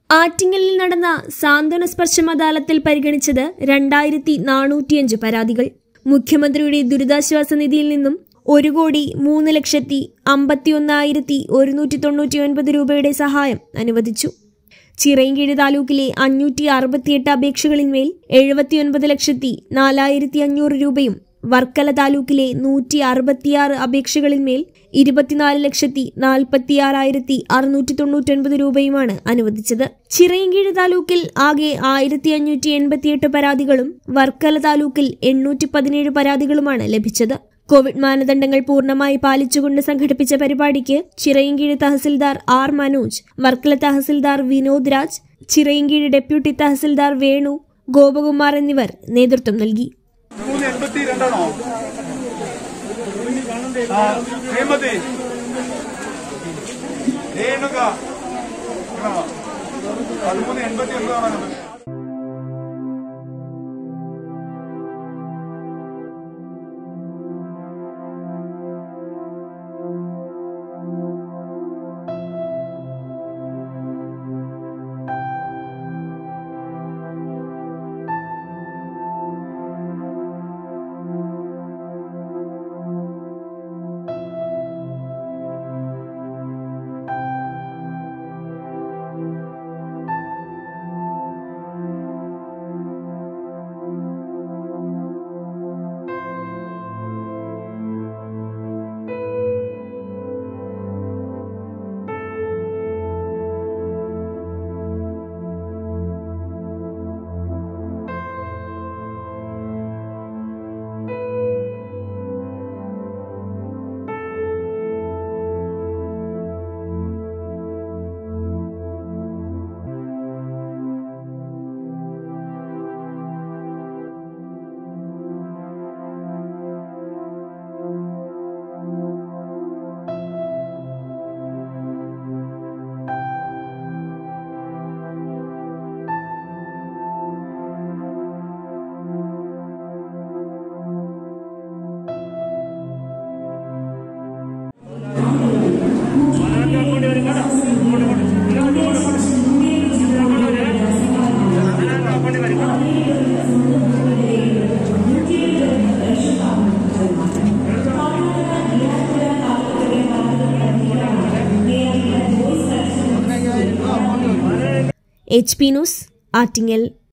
ആറ്റിങ്ങലിൽ നടന്ന സാന്ത്വന സ്പർശം അദാലത്തിൽ പരിഗണിച്ചത് രണ്ടായിരത്തി നാനൂറ്റിയഞ്ച് പരാതികൾ മുഖ്യമന്ത്രിയുടെ ദുരിതാശ്വാസ നിധിയിൽ നിന്നും ഒരു കോടി മൂന്ന് ലക്ഷത്തി അമ്പത്തിയൊന്നായിരത്തി ഒരുന്നൂറ്റി തൊണ്ണൂറ്റി ഒൻപത് രൂപയുടെ സഹായം അനുവദിച്ചു ചിറയൻകീഴ് താലൂക്കിലെ അഞ്ഞൂറ്റി അറുപത്തിയെട്ട് അപേക്ഷകളിന്മേൽ എഴുപത്തിയൊൻപത് ലക്ഷത്തി നാലായിരത്തി അഞ്ഞൂറ് രൂപയും വർക്കല താലൂക്കിലെ നൂറ്റി അറുപത്തിയാറ് അപേക്ഷകളിന്മേൽ ഇരുപത്തിനാല് ലക്ഷത്തി നാൽപ്പത്തിയാറായിരത്തി അറുന്നൂറ്റി തൊണ്ണൂറ്റൊൻപത് രൂപയുമാണ് അനുവദിച്ചത് ചിറയൻകീഴ് താലൂക്കിൽ ആകെ ആയിരത്തി അഞ്ഞൂറ്റി എൺപത്തിയെട്ട് പരാതികളും വർക്കല താലൂക്കിൽ എണ്ണൂറ്റി പതിനേഴ് പരാതികളുമാണ് ലഭിച്ചത് കോവിഡ് മാനദണ്ഡങ്ങൾ പൂർണ്ണമായി പാലിച്ചുകൊണ്ട് സംഘടിപ്പിച്ച പരിപാടിക്ക് ചിറയൻകീഴ് തഹസിൽദാർ ആർ മനോജ് വർക്കല തഹസിൽദാർ വിനോദ് രാജ് ചിറയൻകീഴ് ഡെപ്യൂട്ടി തഹസിൽദാർ വേണു ഗോപകുമാർ എന്നിവർ നേതൃത്വം നൽകി മൂന്ന് എൺപത്തി രണ്ടാണോ ആ, ഹേമതി രേണുക ആണോ? പതിമൂന്ന് എൺപത്തി ഒൻപതാണോ എച്ച് പി ന്യൂസ് ആറ്റിങ്ങൽ